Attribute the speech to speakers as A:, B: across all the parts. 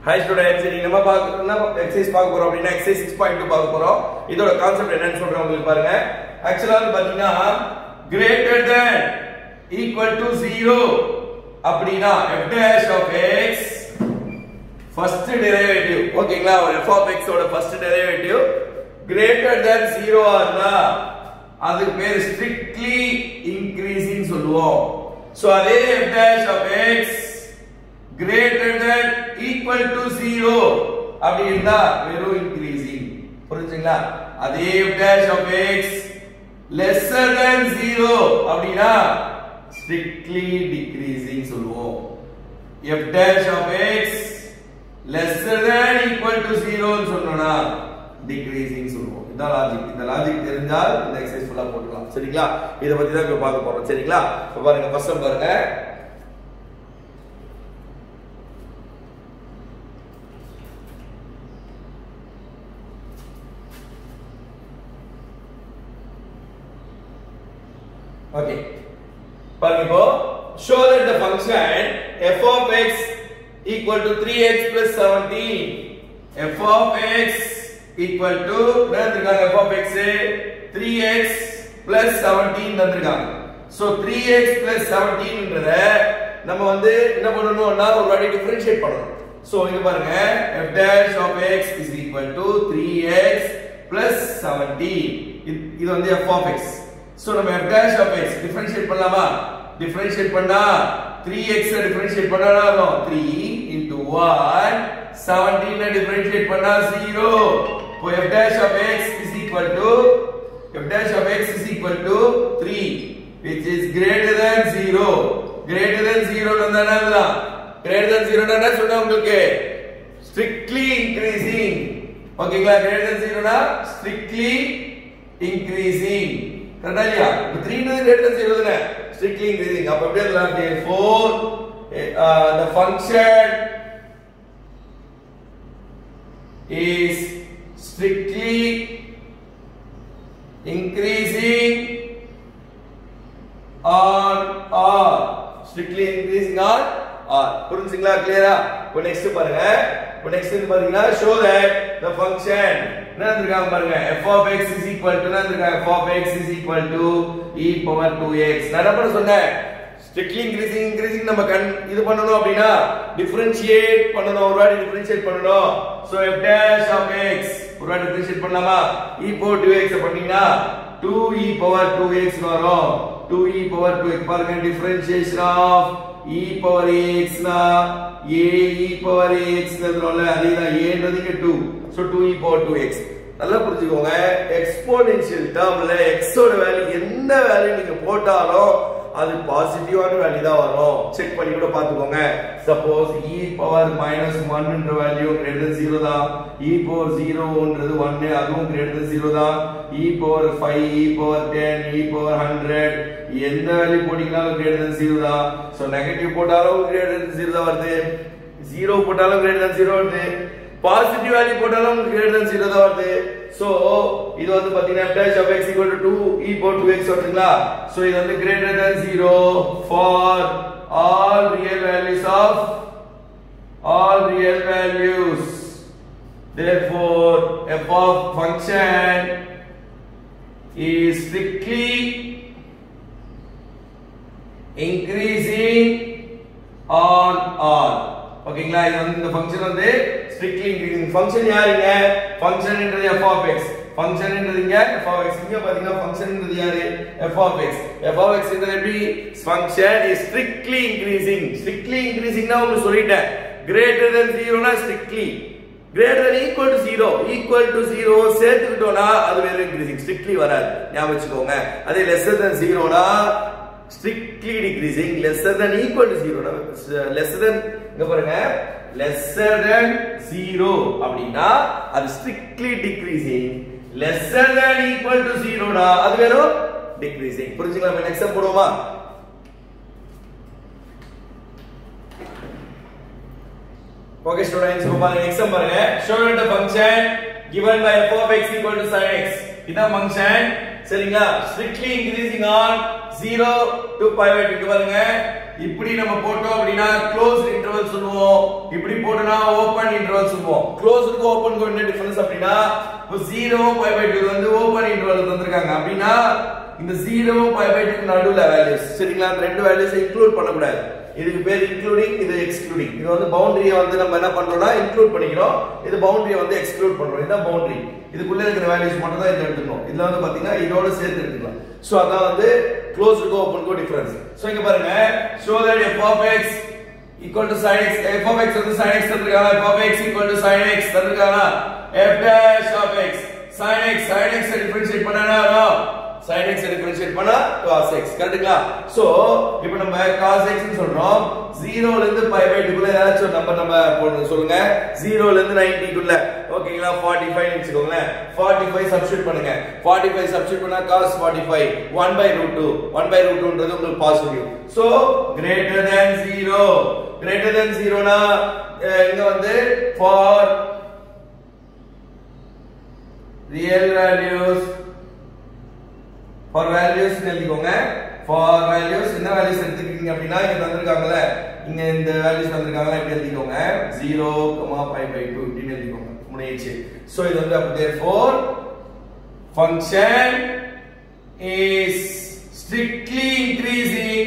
A: high students நீங்க நம்ம பார்க்க என்ன எக்ஸசைஸ் பார்க்க போறோம் அப்படின்னா எக்ஸசைஸ் சிக்ஸ் பாயிண்ட் டூ பார்க்க போறோம் இதோட கான்செப்ட் என்னன்னு சொல்றேன் உங்களுக்கு பாருங்க ஆக்சுவலா வந்து பாத்தீங்கன்னா greater than equal to zero அப்படின்னா f dash of x first derivative ஓகேங்களா ஒரு f of x ஓட first derivative greater than zero இருந்தா அதுக்கு பேர் ஸ்ட்ரிக்ட்லி இன்க்ரீசிங் சொல்லுவோம் சோ அதே f dash of x greater than equal to zero அப்படி இருந்தா வெறும் இன்க்ரீசிங் புரிஞ்சுங்களா அதே f dash of x lesser than zero அப்படின்னா ஸ்ட்ரிக்ட்லி டிக்ரீசிங் சொல்லுவோம் f dash of x lesser than equal to 0 ன்னு சொன்னோம்னா டிக்ரீசிங் சொல்லுவோம் இதான் லாஜிக் இந்த லாஜிக் தெரிஞ்சால் இந்த எக்ஸசைஸ் ஃபுல்லா போட்டுக்கலாம் சரிங்களா இத பத்தி தான் இப்ப பார்க்க போறோம் சரிங்களா இப்ப பாருங்க ஃபர்ஸ்ட் பாருங்க ஓகே பாருங்க இப்போ show that the function f of x equal to 3x plus 17 f of x equal to என்ன தந்திருக்காங்க f of x 3x plus 17 தந்திருக்காங்க so 3x plus 17 ன்றத நம்ம வந்து என்ன பண்ணணும்னா ஒரு வாட்டி டிஃபரன்ஷியேட் பண்ணணும் so இங்க பாருங்க f dash of x is equal to 3x plus 17 இது- இது வந்து f of x so நம்ம f dash of x differentiate பண்ணலாமா டிஃபரன்ஷியேட் பண்ணா 3x அ டிஃபரன்ஷியேட் பண்ணா என்ன ஆகும் 3 into 1 17 அ டிஃபரன்ஷியேட் பண்ணா 0 இப்போ f dash of x is equal to f dash of x is equal to 3 which is greater than 0 greater than 0 ன்னு வந்தா என்ன எழுதலாம் greater than 0 ன்னா என்ன சொன்னா உங்களுக்கு strictly increasing ஓகேங்களா greater than 0 னா strictly increasing கரெக்டா இல்லையா இப்போ 3 ன்றது greater than 0 தானே strictly increasing அப்ப எப்படி எழுதலாம் therefore uh, the function is strictly increasing on r strictly increasing on r புரிஞ்சுங்களா கிளியரா இப்போ நெக்ஸ்ட் பாருங்க இப்போ நெக்ஸ்ட் வந்து பாத்தீங்கன்னா show that the function என்ன இருக்காங்க பாருங்க f of x is equal to என்ன இருக்காங்க f of x is equal to e power 2x நான் என்ன பண்ண சொன்னேன் strictly increasing increasing நம்ம கண் இது பண்ணனும் அப்படின்னா டிஃபரன்ஷியேட் பண்ணனும் ஒரு வாட்டி டிஃபரன்ஷியேட் பண்ணனும் so f dash of x ஒரு வாட்டி டிஃபரன்ஷியேட் பண்ணலாமா e power 2x பண்ணீங்கன்னா 2e power 2x வரும் 2e power 2x பாருங்க differentiation of e power x னா a e power x ன்றதுனால அதேதான் a ன்றது இங்க 2 so 2e power 2x நல்லா புரிஞ்சுக்கோங்க எக்ஸ்போனென்ஷியல் டேர்ம்ல x ஓட வேல்யூ எந்த வேல்யூ நீங்க போட்டாலும் அது பாசிட்டிவான வேல்யூ தான் வரும் செக் பண்ணி கூட பாத்துக்கோங்க சப்போஸ் e பவர் மைனஸ் ஒன்ன்ற வேல்யூ கிரேட்டர் than 0 தான் e பவர் 0ன்றது 1 அதுவும் கிரேட்டர் than 0 தான் e power 5 e power 10 e power 100 எந்த வேல்யூ போட்டீங்கனாலும் கிரேட்டர் than 0 தான் சோ நெகட்டிவ் போட்டாலும் கிரேட்டர் than 0 தான் வருது 0 போட்டாலும் கிரேட்டர் than 0 வருது பாசிட்டிவ் வேல்யூ போட்டாலும் கிரேட்டர் than 0 தான் வருது சோ இது வந்து பாத்தீங்கன்னா f dash of x equal to 2 e power 2x வருதுங்களா சோ இது வந்து greater than 0 for all real values of all real values therefore f of function is strictly increasing on all ஓகேங்களா இது வந்து இந்த ஃபங்க்ஷன் வந்து ஸ்ட்ரிக்ட்லி இன்க்ரீசிங் ஃபங்க்ஷன் யாருங்க ஃபங்க்ஷன்ன்றது f of x ஃபங்க்ஷன்ன்றது இங்க f of x இங்க பாத்தீங்கன்னா ஃபங்க்ஷன்ன்றது யாரு f of x f of x ன்றது எப்படி function is strictly increasing strictly இன்க்ரீசிங்னா உங்களுக்கு சொல்லிட்டேன் கிரேட்டர் than 0 னா strictly greater than equal to 0 equal to 0 சேர்த்துக்கிட்டோம்னா அது வேற இன்க்ரீசிங் ஸ்ட்ரிக்ட்லி வராது ஞாபகம் வச்சுக்கோங்க அதே lesser than 0 னா strictly decreasing lesser than equal to 0 னா lesser than இங்க பாருங்க lesser than 0 அப்படின்னா அது strictly decreasing lesser than equal to 0 னா அது வெறும் decreasing புரிஞ்சுங்களா நம்ம நெக்ஸ்ட் போடுவோமா ஓகே ஸ்டூடண்ட்ஸ் இப்போ பாருங்க எக்ஸாம் பாருங்க show that the function given by f of x equal to sin x இதான் ஃபங்க்ஷன் சரிங்களா strictly increasing on 0 to pi by 2 பாருங்க இப்படி நம்ம போட்டோம் அப்படின்னா க்ளோஸ் இன்டர்வல் சொல்லுவோம் இப்படி போட்டோம்னா ஓபன் இன்டர்வல் சொல்லுவோம் க்ளோஸ்க்கு ஓபனுக்கு என்ன டிஃபரன்ஸ் அப்படின்னா இப்போ 0 பை பை 2 வந்து ஓபன் இன்டர்வல் தந்திருக்காங்க அப்படின்னா இந்த 0 பை பை 2 நடுவுல வேல்யூஸ் சரிங்களா அந்த ரெண்டு வேல்யூஸ் இன்க்ளூட் பண்ண கூடாது இதுக்கு பேர் இன்க்ளூடிங் இது எக்ஸ்க்ளூடிங் இது வந்து பவுண்டரியை வந்து நம்ம என்ன பண்றோம்னா இன்க்ளூட் பண்ணிக்கிறோம் இது பவுண்டரியை வந்து எக்ஸ்க்ளூட் பண்றோம் இதுதான் பவுண்டரி இதுக்குள்ள இருக்கிற வேல்யூஸ் மட்டும் தான் இங்க எடுத்துக்கணும் இதுல வந்து பாத்தீங்கன்னா இதோட சேர்த்து எடுத்துக்கலாம் சோ அதான் வந்து க்ளோஸ்டுக்கும் ஓபனுக்கும் டிஃபரன்ஸ் சோ இங்க பாருங்க show that f of x equal to sin x f of x வந்து sin x தந்திருக்காங்க f of x equal to sin x தந்திருக்காங்க f dash of x sin x sin x differentiate பண்ணா என்ன வரும் sin x differentiate பண்ணா cos x கரெக்ட்டுங்களா so இப்போ நம்ம cos x னு சொல்றோம் 0 ல இருந்து pi by 2 குள்ள ஏதாச்சும் ஒரு நம்பர் நம்ம போடுங்க சொல்லுங்க 0 ல இருந்து 90 குள்ள ஓகேங்களா 45 னு வெச்சுக்கோங்க 45 சப்ஸ்டிட்யூட் பண்ணுங்க 45 சப்ஸ்டிட்யூட் பண்ணா cos 45 1 by root 2 1 by root 2 ன்றது உங்களுக்கு positive so greater than 0 greater than 0 னா அஹ், இங்க வந்து for real values for values எழுதிக்கோங்க ஃபார் வேல்யூஸ் என்ன வேல்யூஸ் எடுத்துக்கிட்டீங்க அப்படின்னா இங்க தந்திருக்காங்கல்ல இங்க இந்த வேல்யூஸ் தந்திருக்காங்கல்ல இப்படி எழுதிக்கோங்க 0, பை பை 2 இப்படின்னு எழுதிக்கோங்க முடிஞ்சிச்சு சோ இது வந்து அப்ப therefore function is strictly increasing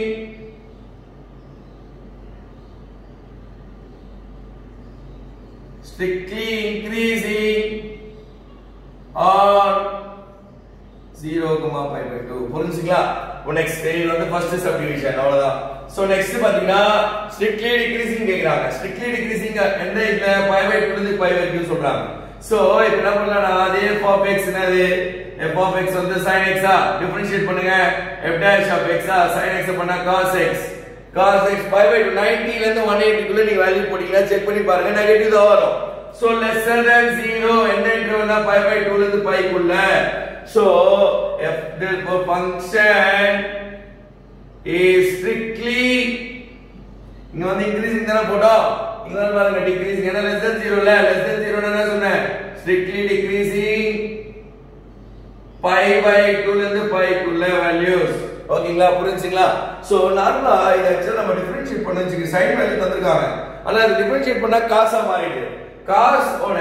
A: strictly increasing or 0, 5 by 2 புரிஞ்சுங்களா இப்போ நெக்ஸ்ட் இது வந்து ஃபர்ஸ்ட் சப்டிவிஷன் அவ்வளவுதான் சோ நெக்ஸ்ட் பாத்தீங்கன்னா ஸ்ட்ரிக்ட்லி டிக்ரீசிங் கேக்குறாங்க ஸ்ட்ரிக்ட்லி டிக்ரீசிங் எந்த இதுல 5 by 2 ல இருந்து 5 வரைக்கும் சொல்றாங்க சோ இப்போ என்ன பண்ணலாம் அதே f of x என்னது f of x வந்து sin x ஆ டிஃபரன்ஷியேட் பண்ணுங்க f dash of x ஆ sin x பண்ணா cos x cos x 5 by 2 90 ல இருந்து 180 குள்ள நீங்க வேல்யூ போட்டீங்கன்னா செக் பண்ணி பாருங்க நெகட்டிவ் தான் வரும் சோ lesser than 0 என்ன இன்டர்வல்னா 5 by 2 ல இருந்து 5 குள்ள so if the function is strictly இங்க வந்து இன்க்ரீசிங் தானே போட்டோம் இங்க வந்து பாருங்க டிக்ரீசிங் ஏன்னா less than 0 இல்ல less than 0 னா என்ன சொன்னேன் strictly decreasing pi by 2 ல இருந்து pi குள்ள வேல்யூஸ் ஓகேங்களா புரிஞ்சுங்களா சோ நார்மலா இத ஆக்சுவலா நம்ம டிஃபரன்ஷியேட் பண்ண வச்சுக்க சைன் வேல்யூ தந்திருக்காங்க ஆனா அது டிஃபரன்ஷியேட் பண்ணா காசா மாறிடுது காஸ் ஓட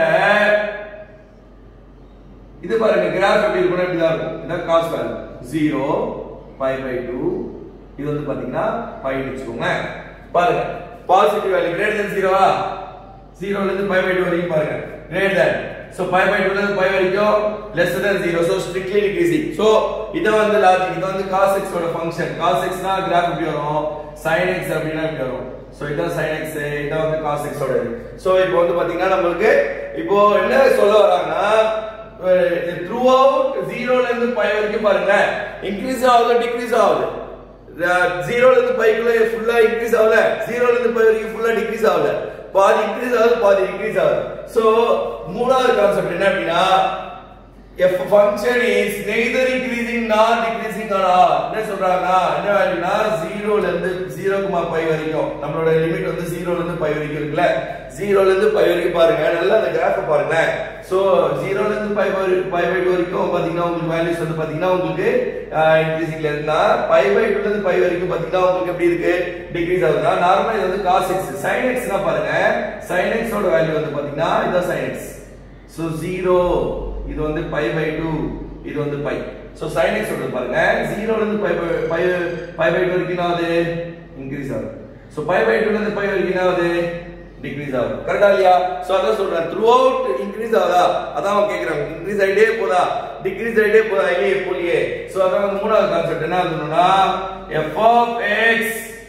A: இது பாருங்க கிராஃப் எப்படி இருக்கும் இப்படி தான் இருக்கும் இதான் காஸ் வேல்யூ 0 பை பை 2 இது வந்து பாத்தீங்கன்னா பை வச்சுக்கோங்க பாருங்க பாசிட்டிவ் வேல்யூ கிரேட்டர் தென் 0 வா 0 ல இருந்து பை பை 2 வரைக்கும் பாருங்க greater than so pi pi 2 ல இருந்து பை வரைக்கும் less than 0 so strictly decreasing so இத வந்து லாஜிக் இது வந்து cos x ஓட ஃபங்க்ஷன் cos x னா கிராஃப் இப்படி வரும் sin x அப்படினா இப்படி வரும் சோ இதான் sin x இதான் வந்து cos x ஓட சோ இப்போ வந்து பாத்தீங்கன்னா நம்மளுக்கு இப்போ என்ன சொல்ல வராங்கன்னா த்ரூ அவுட் ஜீரோல இருந்து பை வரைக்கும் பாருங்க இன்க்ரீஸ் ஆகுது டிக்ரீஸ் ஆகுது ஜீரோல இருந்து பைக்குள்ள ஃபுல்லா இன்க்ரீஸ் ஆகல ஜீரோல இருந்து பை வரைக்கும் ஃபுல்லா டிக்ரீஸ் ஆகல பாதி இன்க்ரீஸ் ஆகுது பாதி டிக்ரீஸ் ஆகுது சோ மூணாவது கான்செப்ட் என்ன அப்படின்னா f function is neither increasing nor decreasing at all என்ன சொல்றாங்க என்ன வேல்யூனா 0 ல இருந்து 0 பை வரைக்கும் நம்மளோட லிமிட் வந்து 0 ல இருந்து பை வரைக்கும் இருக்குல்ல 0 ல இருந்து பை வரைக்கும் பாருங்க நல்லா அந்த கிராஃப் பாருங்க சோ 0 ல இருந்து பை பை பை வரைக்கும் பாத்தீங்கன்னா உங்களுக்கு வேல்யூஸ் வந்து பாத்தீங்கன்னா உங்களுக்கு இன்க்ரீசிங்ல இருந்தா பை பை 2 ல இருந்து பை வரைக்கும் பாத்தீங்கன்னா உங்களுக்கு எப்படி இருக்கு டிக்ரீஸ் ஆகுதுன்னா நார்மலா இது வந்து cos x sin x னா பாருங்க sin x ஓட வேல்யூ வந்து பாத்தீங்கன்னா இதான் sin x சோ 0 இது வந்து பை பை டூ இது வந்து பை சோ sin x சொல்றது பாருங்க 0 ல இருந்து பை பை பை பை 2 வரைக்கும் என்ன ஆகுது இன்க்ரீஸ் ஆகுது சோ பை பை 2 ல இருந்து பை வரைக்கும் என்ன ஆகுது டிக்ரீஸ் ஆகுது கரெக்டா இல்லையா சோ அதான் சொல்றேன் த்ரூ அவுட் இன்க்ரீஸ் ஆகுதா அதான் அவங்க கேக்குறாங்க இன்க்ரீஸ் ஆயிட்டே போதா டிக்ரீஸ் ஆயிட்டே போதா இல்லையே போலியே சோ அதான் வந்து மூணாவது கான்செப்ட் என்ன சொல்லணும்னா f of x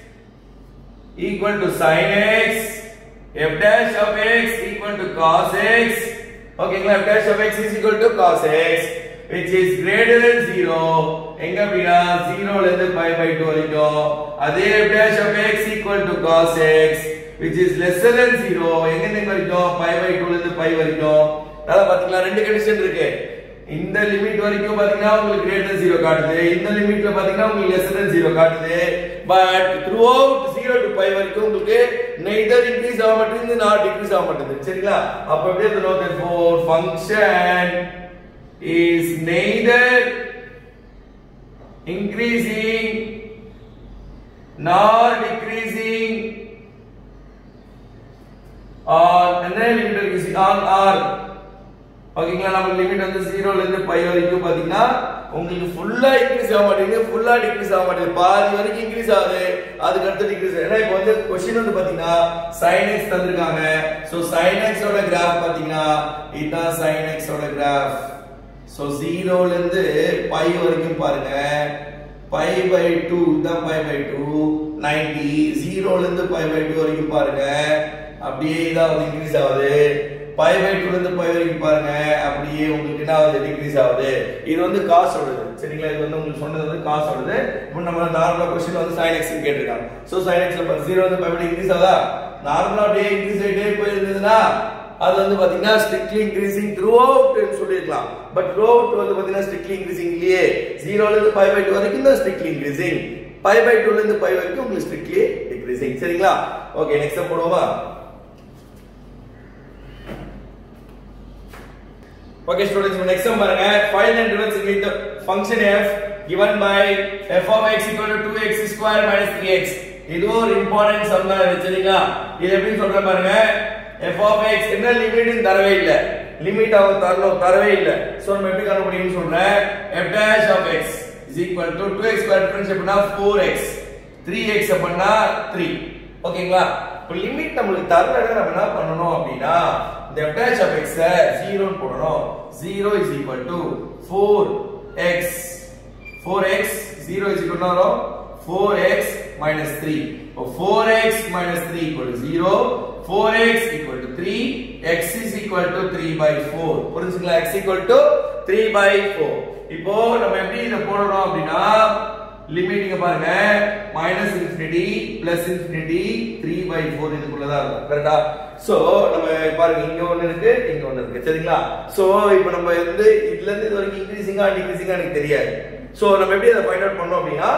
A: equal to sin x f dash of x equal to cos x ஓகேங்களா f dash of x is equal to cos x which is greater than 0 எங்க அப்படின்னா 0 ல இருந்து pi by 2 வரைக்கும் அதே f dash of x equal to cos x which is lesser than 0 எங்க இருந்து வரைக்கும் pi by 2 ல இருந்து pi வரைக்கும் நல்லா பாத்தீங்களா ரெண்டு கண்டிஷன் இருக்கு இந்த லிமிட் வரைக்கும் பாத்தீங்கன்னா உங்களுக்கு greater than 0 காட்டுது இந்த லிமிட்ல பாத்தீங்கன்னா உங்களுக்கு lesser than 0 காட்டுது பட் throughout 0 to pi வரைக்கும் உங்களுக்கு neither increase ஆக மாட்டேங்குது nor decrease ஆக மாட்டேங்குது சரிங்களா அப்ப எப்படி எழுதணும் therefore function is neither increasing nor decreasing on என்ன லிமிட் இருக்கு on r ஓகேங்களா நம்ம லிமிட் வந்து 0 ல இருந்து பை வரைக்கும் பாத்தீங்கன்னா உங்களுக்கு ஃபுல்லா இன்க்ரீஸ் ஆக மாட்டேங்குது ஃபுல்லா டிக்ரீஸ் ஆக மாட்டேங்குது பாதி வரைக்கும் இன்க்ரீஸ் ஆகுது அதுக்கு அடுத்து டிக்ரீஸ் ஏன்னா இப்போ வந்து கொஸ்டின் வந்து பாத்தீங்கன்னா sin x தந்திருக்காங்க சோ sin x ஓட கிராஃப் பாத்தீங்கன்னா இதுதான் sin x ஓட கிராஃப் சோ 0 ல இருந்து பை வரைக்கும் பாருங்க பை பை 2 தான் பை பை 2 90 0 ல இருந்து பை பை 2 வரைக்கும் பாருங்க அப்படியே இதாவது இன்க்ரீஸ் ஆகுது பை பை டூல இருந்து பை வரைக்கும் பாருங்க அப்படியே உங்களுக்கு என்ன ஆகுது டிக்ரீஸ் ஆகுது இது வந்து காசோடது சரிங்களா இது வந்து உங்களுக்கு சொன்னது வந்து காசோடது இப்போ நம்ம நார்மலா கொஸ்டின் வந்து சைன் எக்ஸ் கேட்டிருக்காங்க சோ சைன் எக்ஸ்ல பாரு ஜீரோ வந்து பை இன்க்ரீஸ் ஆகுதா நார்மலா அப்படியே இன்க்ரீஸ் ஆகிட்டே போயிருந்ததுன்னா அது வந்து பாத்தீங்கன்னா ஸ்ட்ரிக்ட்லி இன்க்ரீசிங் த்ரூ அவுட் சொல்லிருக்கலாம் பட் த்ரூ அவுட் வந்து பாத்தீங்கன்னா ஸ்ட்ரிக்ட்லி இன்க்ரீசிங் இல்லையே ஜீரோல இருந்து பை பை டூ வரைக்கும் தான் ஸ்ட்ரிக்ட்லி இன்க்ரீசிங் பை பை டூல இருந்து பை வரைக்கும் உங்களுக்கு ஸ்ட்ரிக்ட்லி டிக்ரீசிங் சரிங்களா ஓகே நெக்ஸ்ட் போடுவோமா Okay students, next sum பாருங்க find and reverse with the function f given by f of x equal to 2x square minus 3x இது ஒரு important some தான் சரிங்களா இது எப்படி சொல்ற பாருங்க f of x என்ன லிமிட் தரவே இல்ல லிமிட் அவ தரணும் தரவே இல்ல சோ நம்ம எப்படி கண்டுபிடிக்கணும்னு சொல்றேன் f dash of x is equal to 2x square difference அப்படினா 4x 3x அப்படினா 3 ஓகேங்களா இப்போ லிமிட் நம்மளுக்கு தரலன்னா நம்ம என்ன பண்ணணும் அப்படின்னா இந்த f dash of x 0 ன்னு போடணும் 0 is equal to 4x 4x 0 is equal to வரும் 4x minus 3 இப்போ 4x minus 3 equal to 0 4x equal to 3 x is equal to 3 by 4 புரிஞ்சுங்களா x equal to 3 by 4 இப்போ நம்ம எப்படி இத போடுறோம் அப்படின்னா லிமிட் இங்க பாருங்க minus infinity plus infinity three by four இதுக்குள்ள தான் இருக்கும் கரெக்டா சோ நம்ம பாருங்க இங்க ஒண்ணு இருக்கு இங்க ஒண்ணு இருக்கு சரிங்களா சோ இப்போ நம்ம வந்து இதுல இருந்து இது வரைக்கும் இன்க்ரீசிங்கா டிக்ரீசிங்கா எனக்கு தெரியாது சோ நம்ம எப்படி அதை ஃபைண்ட் அவுட் பண்ணோம் அப்படின்னா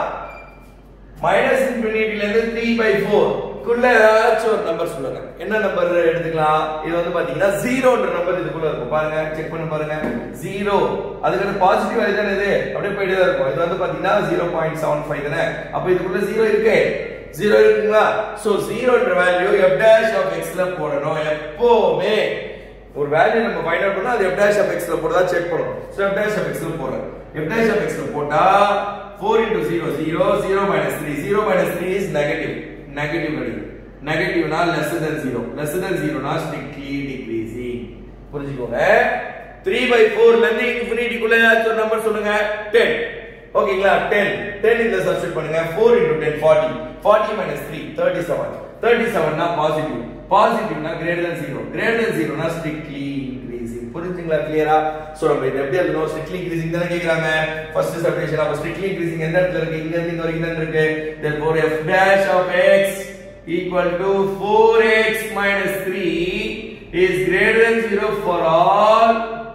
A: மைனஸ் இன்ஃபினிட்டில இருந்து த்ரீ பை ஃபோர் குள்ள ஏதாச்சும் ஒரு நம்பர் சொல்லுங்க என்ன நம்பர் எடுத்துக்கலாம் இது வந்து பாத்தீங்கன்னா ஜீரோன்ற நம்பர் இதுக்குள்ள இருக்கும் பாருங்க செக் பண்ணி பாருங்க ஜீரோ அதுக்கு பாசிட்டிவ் வேல்யூ தானே இது அப்படியே போயிட்டே தான் இருக்கும் இது வந்து பாத்தீங்கன்னா ஜீரோ பாயிண்ட் செவன் ஃபைவ் தானே அப்ப இதுக்குள்ள ஜீரோ இருக்கு ஜீரோ இருக்குங்களா சோ ஜீரோன்ற வேல்யூ எஃப் டேஷ் ஆஃப் எக்ஸ்ல போடணும் எப்பவுமே ஒரு வேல்யூ நம்ம ஃபைண்ட் அவுட் பண்ணா அது எஃப் டேஷ் ஆஃப் எக்ஸ்ல போடுறதா செக் பண்ணணும் சோ எஃப் டேஷ் ஆஃப் எக்ஸ்ல போடுறேன் எஃப் டேஷ் ஆஃப் எக்ஸ்ல போட்டா 4 into 0 0 0 minus 3 0 minus 3 is negative negative value negative na less than 0 less than 0 na strictly decreasing புரிஞ்சுக்கோங்க 3 by 4 ல இருந்து infinity குள்ள ஏதாச்சும் ஒரு நம்பர் சொல்லுங்க 10 ஓகேங்களா 10 10 இதுல சப்ஸ்டிட் பண்ணுங்க 4 into 10 40 40 minus 3 37 37 னா பாசிட்டிவ் பாசிட்டிவ் னா greater than 0 greater than 0 னா strictly increasing புரிஞ்சுங்களா கிளியரா சோ நம்ம இது எப்படி எழுதணும் strictly increasing தானே கேக்குறாங்க ஃபர்ஸ்ட் சப்டிவிஷன் அப்ப strictly increasing எந்த இடத்துல இருக்கு இங்க இருந்து இங்க வரைக்கும் தான் இருக்கு therefore f dash of x equal to 4x minus 3 is greater than 0 for all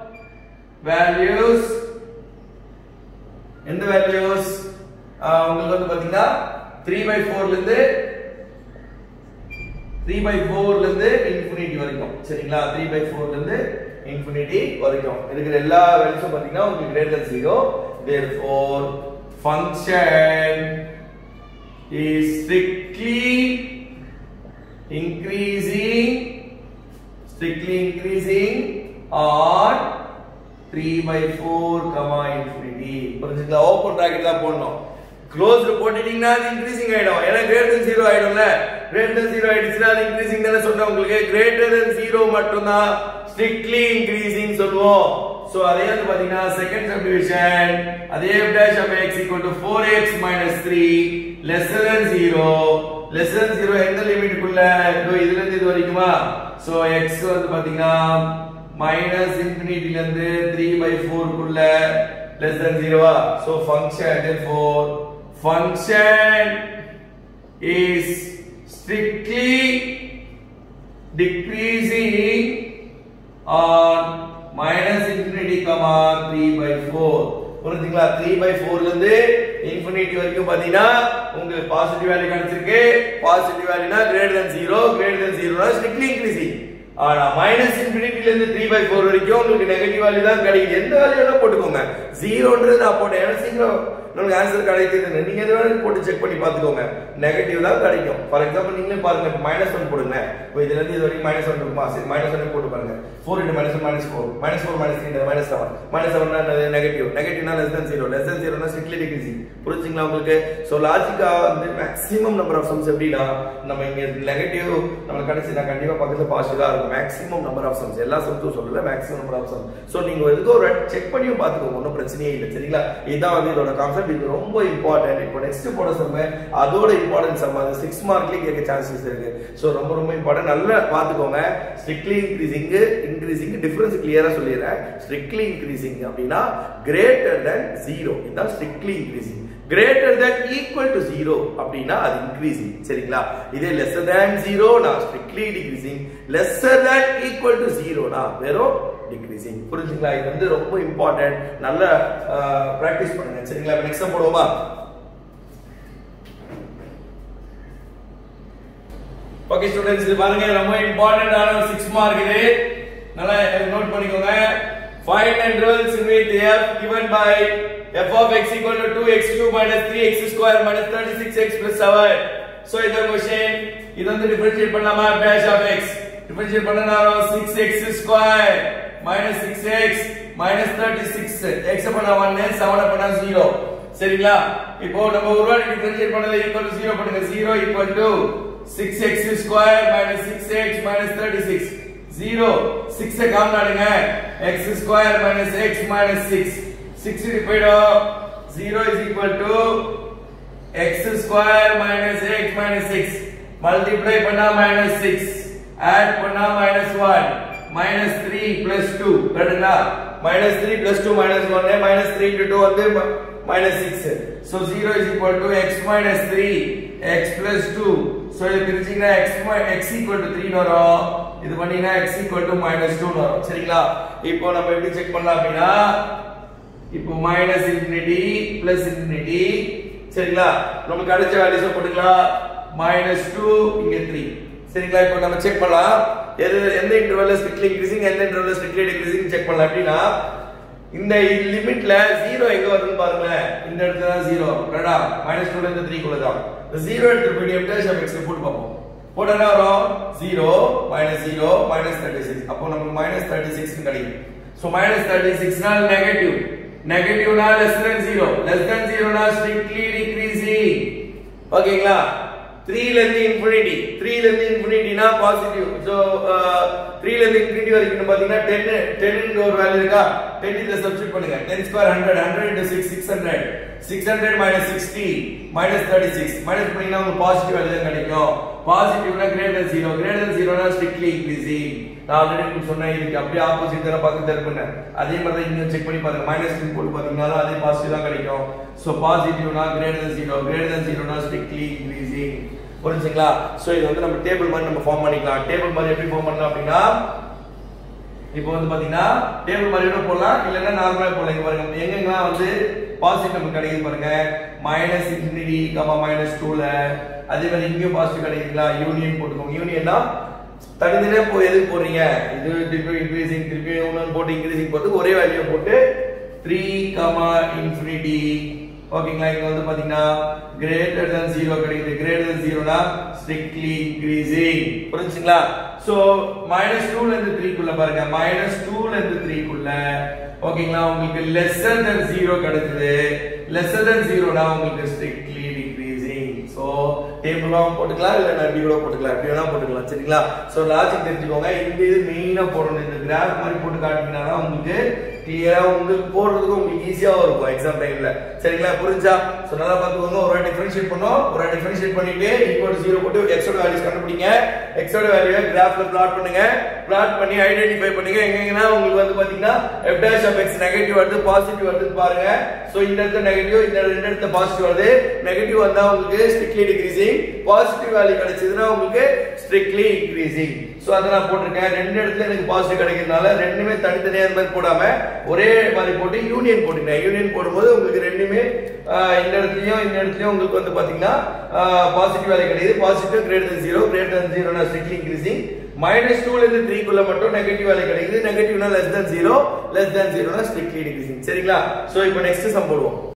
A: values எந்த வேல்யூஸ் உங்களுக்கு வந்து பாத்தீங்கன்னா 3 by 4 ல இருந்து 3 by 4 ல இருந்து இன்ஃபினிட்டி வரைக்கும் சரிங்களா 3 by 4 ல இருந்து இன்ஃபினிட்டி வரைக்கும் இருக்கிற எல்லா வேல்யூஸும் பாத்தீங்கன்னா உங்களுக்கு greater than 0 therefore function is strictly increasing strictly increasing on 3 by 4 comma infinity புரிஞ்சுங்களா ஓபன் பிராக்கெட் தான் போடணும் க்ளோஸ்ட் போட்டுட்டீங்கன்னா அது இன்க்ரீசிங் ஆயிடும் ஏன்னா கிரேட்டர் than 0 ஆயிடும்ல கிரேட்டர் than 0 ஆயிடுச்சுன்னா அது இன்க்ரீசிங் தானே சொல்றேன் உங்களுக்கு கிரேட்டர் than 0 மட்டும் தான் ஸ்ட்ரிக்ட்லி இன்க்ரீசிங் சொல்லுவோம் சோ அதே வந்து பாத்தீங்கன்னா செகண்ட் சப்டிவிஷன் அதே f dash of x equal to 4x minus 3 lesser than 0 lesser than 0 எந்த லிமிட்டுக்குள்ள இதோ இதுல இருந்து இது வரைக்குமா சோ x வந்து பாத்தீங்கன்னா மைனஸ் இன்ஃபினிட்டில இருந்து 3 by 4 குள்ள less than 0 ஆ so function therefore function is strictly decreasing on minus infinity comma 3 by 4 புரிஞ்சுங்களா 3 by 4 ல இருந்து இன்ஃபினிட்டி வரைக்கும் பாத்தீங்கன்னா உங்களுக்கு பாசிட்டிவ் வேல்யூ கிடைச்சிருக்கு பாசிட்டிவ் வேல்யூனா கிரேட்டர் than 0 கிரேட்டர் than 0 னா ஸ்ட்ரிக்ட்லி இன்க்ரீசிங் ஆனா மைனஸ் இன்ஃபினிட்டில இருந்து 3 by 4 வரைக்கும் உங்களுக்கு நெகட்டிவ் வேல்யூ தான் கிடைக்குது எந்த வேல்யூ வேணா போட்டுக்கோங்க ஜீரோன்றது நான் போட்டேன் ஏன்னா சீக்கிரம் நமக்கு ஆன்சர் கிடைக்குது நீங்க எது வேணாலும் போட்டு செக் பண்ணி பார்த்துக்கோங்க நெகட்டிவ் தான் கிடைக்கும் ஃபார் எக்ஸாம்பிள் நீங்களே பாருங்க மைனஸ் ஒன் போடுங்க இப்போ இதுல இருந்து இது வரைக்கும் மைனஸ் ஒன் இருக்குமா சரி மைனஸ் ஒன் போட்டு பாருங்க four into minus one minus four minus four minus three minus seven minus seven negative நெகட்டிவ்னா less than zero less than ஜீரோனா ஸ்ட்ரிக்ட்லி டிகிரிசிங் புரிஞ்சுங்களா உங்களுக்கு ஸோ லாஜிக்கா வந்து மேக்ஸிமம் நம்பர் ஆஃப் சம்ஸ் எப்படின்னா நம்ம இங்க நெகட்டிவ் நமக்கு கிடைச்சி நான் கண்டிப்பா பக்கத்துல பாசிட்டிவா இருக்கும் மேக்ஸிமம் நம்பர் ஆஃப் சம்ஸ் எல்லா சம்ஸும் சொல்லல maximum number of sums so நீங்க எதுக்கோ ஒரு செக் பண்ணியும் பார்த்துக்கோங்க ஒன்றும் பிரச்சனையே இல்லை சரிங்களா இதுதான் வந்து இதோட கான்செப்ட் இது ரொம்ப இம்பார்ட்டன்ட் இப்போ நெக்ஸ்ட் போட சம்ம அதோட இம்பார்ட்டன்ஸ் சம் அது சிக்ஸ் மார்க்லயே கேட்க சான்சஸ் இருக்கு ஸோ ரொம்ப ரொம்ப இம்பார்ட்டன்ட் நல்லா பார்த்துக்கோங்க ஸ்ட்ரிக்ட்லி இன்க்ரீசிங் இன்க்ரீசிங் டிஃபரன்ஸ் கிளியரா சொல்லிடுறேன் ஸ்ட்ரிக்ட்லி இன்க்ரீசிங் அப்படின்னா கிரேட்டர் தென் ஜீரோ இதுதான் strictly increasing greater than equal to zero அப்படின்னா அது இன்க்ரீசிங் சரிங்களா இதே லெஸ்ஸர் than ஜீரோ நான் strictly decreasing lesser than equal to ஜீரோனா வெறும் டிக்ரீசிங் புரிஞ்சுங்களா இது வந்து ரொம்ப இம்பார்ட்டன்ட் நல்லா பிராக்டிஸ் பண்ணுங்க சரிங்களா நெக்ஸ்ட் போடுவோமா ஓகே ஸ்டூடண்ட்ஸ் இது பாருங்க ரொம்ப இம்பார்ட்டன்டான ஒரு 6 மார்க் இது நல்லா நோட் பண்ணிக்கோங்க find and intervals with f given by f of x equal to 2x cube minus 3x square minus 36x plus 7 so இந்த क्वेश्चन இது வந்து டிஃபரன்ஷியேட் பண்ணலாமா dash of x டிஃபரன்ஷியேட் பண்ணனா 6x square minus 6x minus 36 x பண்ணா 1 7 பண்ணா 0 சரிங்களா இப்போ நம்ம ஒரு வாட்டி டிஃபரன்ஷியேட் பண்ணதை ஈக்குவல் டு 0 பண்ணுங்க 0 equal to 6x square minus 6x minus 36 0 6 காம்னாடுங்க x square minus x minus 6 6 போயிடும் 0 is equal to x square minus x minus 6 multiply பண்ணா minus 6 add பண்ணா minus 1 minus 3 plus 2 கரெக்ட்டுங்களா minus 3 plus 2 minus 1 minus 3 into 2 வந்து minus 6 so 0 is equal to x minus 3 x plus 2 so இது பிரிச்சீங்கன்னா x x equal to 3 வரும் இது பண்ணீங்கன்னா x equal to minus 2 வரும் சரிங்களா இப்போ நம்ம எப்படி செக் பண்ணலாம் அப்படின்னா இப்போ மைனஸ் இன்ஃபினிட்டி பிளஸ் இன்ஃபினிட்டி சரிங்களா நமக்கு கிடைச்ச வேல்யூஸை போட்டுக்கலாம் மைனஸ் டூ இங்க த்ரீ சரிங்களா இப்போ நம்ம செக் பண்ணலாம் எது எந்த இன்டர்வல்ல ஸ்ட்ரிக்ட்லி இன்க்ரீசிங் எந்த இன்டர்வல்ல ஸ்ட்ரிக்ட்லி டிக்ரீசிங் செக் பண்ணலாம் அப்படின்னா இந்த லிமிட்ல ஜீரோ எங்க வருதுன்னு பாருங்களேன் இந்த இடத்துல தான் ஜீரோ கரெக்டா மைனஸ் டூல இருந்து த்ரீ குள்ள தான் இந்த ஜீரோ எடுத்து போய் எம்டாஷ் ஆஃப் எக்ஸ் போட்டு பார்ப்போம் போட்டா என்ன வரும் zero minus zero minus thirty six அப்போ நமக்கு மைனஸ் தேர்ட்டி சிக்ஸ் கிடைக்கும் ஸோ மைனஸ் தேர்ட்டி சிக்ஸ்னால் நெகட்டிவ் நெகட்டிவ்னா less than zero less than ஜீரோனா ஸ்ட்ரிக்ட்லி டிக்ரீசிங் ஓகேங்களா த்ரீல இருந்து இன்ஃபினிட்டி த்ரீல இருந்து இன்ஃபினிட்டினா பாசிட்டிவ் ஸோ த்ரீல இருந்து இன்ஃபினிட்டி வரைக்கும் பாத்தீங்கன்னா டென் டென் ஒரு வேல்யூ இருக்கா டென் இதை சப்ஸ்டிட் பண்ணுங்க ten square hundred hundred into six six hundred six hundred minus sixty minus thirty six minus பண்ணீங்கன்னா உங்களுக்கு பாசிட்டிவ் வேல்யூ தான் கிடைக்கும் பாசிட்டிவ்னா கிரேட்டர் ஜீரோ கிரேட்டர் ஜீரோனா ஸ்ட்ரிக்ட்லி இன்க்ரீசிங் நான் ஆல்ரெடி உங்களுக்கு சொன்னேன் இதுக்கு அப்படியே ஆப்போசிட் தான பக்கத்துல இருக்குன்னு அதே மாதிரி தான் இங்க செக் பண்ணி பாருங்க மைனஸ் டூ போட்டு பாத்தீங்கன்னா அதே பாசிட்டிவ் தான் கிடைக்கும் சோ பாசிட்டிவ்னா கிரேட்டர் ஜீரோ கிரேட்டர் ஜீரோனா ஸ்ட்ரிக்ட்லி இன்க்ரீசிங் புரிஞ்சுங்களா சோ இது வந்து நம்ம டேபிள் மாதிரி நம்ம ஃபார்ம் பண்ணிக்கலாம் டேபிள் மாதிரி எப்படி ஃபார்ம் பண்ணலாம் அப்படின்னா இப்போ வந்து பாத்தீங்கன்னா டேபிள் மாதிரி கூட போடலாம் இல்லைன்னா நார்மலா போடலாம் இங்க பாருங்க எங்கெங்கெல்லாம் வந்து பாசிட்டிவ் நமக்கு கிடைக்குது பாருங்க மைனஸ் இன்ஃபினிட்டி கமா மைனஸ் டூல அதே மாதிரி இங்கேயும் பாசிட்டிவ் கிடைக்குதுங்களா யூனியன் போட்டுக்கோங்க யூனியன்னா தனித்தனியா போய் எதுக்கு போடுறீங்க இது திருப்பி இன்க்ரீசிங் திருப்பி ஒன்று போட்டு இன்க்ரீசிங் போட்டு ஒரே வேல்யூ போட்டு த்ரீ கமா இன்ஃபினிட்டி ஓகேங்களா இங்க வந்து பாத்தீங்கன்னா கிரேட்டர் than ஜீரோ கிடைக்குது கிரேட்டர் than ஜீரோனா ஸ்ட்ரிக்ட்லி இன்க்ரீசிங் புரிஞ்சுங்களா சோ மைனஸ் டூல இருந்து த்ரீ குள்ள பாருங்க மைனஸ் டூல இருந்து த்ரீ குள்ள ஓகேங்களா உங்களுக்கு லெஸ்ஸர் than ஜீரோ கிடைக்குது லெஸ்ஸர் than ஜீரோனா உங்களுக்கு ஸ்ட்ரிக்ட்லி டிக்ரீசிங் சோ டேபிளும் போட்டுக்கலாம் இல்ல நம்பி கூட போட்டுக்கலாம் எப்படி வேணா போட்டுக்கலாம் சரிங்களா சோ லாஜிக் தெரிஞ்சுக்கோங்க இந்த இது மெயினா போடணும் இந்த கிராஃப் மாதிரி போட்டு காட்டினீங்கன்னா தான் உங்களுக்கு கிளியரா உங்களுக்கு போடுறதுக்கு உங்களுக்கு ஈஸியாவும் இருக்கும் எக்ஸாம் டைம்ல சரிங்களா புரிஞ்சா சோ நல்லா பார்த்துக்கோங்க ஒரு வாட்டி டிஃபரன்ஷியேட் பண்ணோம் ஒரு வாட்டி டிஃபரன்ஷியேட் பண்ணிட்டு ஈக்குவல் ஜீரோ போட்டு x ஓட வேல்யூஸ் கண்டுபிடிங்க x ஓட வேல்யூவை கிராஃப்ல பிளாட் பண்ணுங்க பிளாட் பண்ணி ஐடென்டிஃபை பண்ணுங்க எங்கெங்கன்னா உங்களுக்கு வந்து பாத்தீங்கன்னா f dash of x negative வருது பாசிட்டிவ் வருது பாருங்க சோ இந்த இடத்துல நெகட்டிவ் இந்த ரெண்டு இடத்துல பாசிட்டிவ் வருது நெகட்டிவ் வந்தா உங்களுக்கு ஸ்ட்ரிக்ட்லி டிக்ரீசிங் பாசிட்டிவ் வேல்யூ கிடைச்சதுன்னா உங்களுக்கு ஸ்ட்ரிக்ட்லி இன்க்ரீசிங் சோ அதை நான் போட்டிருக்கேன் ரெண்டு இடத்துல எனக்கு பாசிட்டிவ் கிடைக்கிறதுனால ரெண்டுமே தனித்தனியா இந்த மாதிரி போடாம ஒரே மாதிரி போட்டு யூனியன் போட்டுக்கிறேன் யூனியன் போடும்போது உங்களுக்கு ரெண்டுமே ஆஹ், இந்த இடத்துலயும் இந்த இடத்துலயும் உங்களுக்கு வந்து பாத்தீங்கன்னா பாசிட்டிவ் வேல்யூ கிடைக்குது பாசிட்டிவ் கிரேட்டர் ஜீரோ கிரேட்டர் ஜீரோனா ஸ்ட்ரிக்ட்லி இன்க்ரீசிங் மைனஸ் டூல இருந்து த்ரீ குள்ள மட்டும் நெகட்டிவ் வேல்யூ கிடைக்குது நெகட்டிவ்னா less than zero less than ஜீரோனா ஸ்ட்ரிக்ட்லி டிக்ரீசிங் சரிங்களா சோ இப்போ நெக்ஸ்ட் சம் போடுவோம்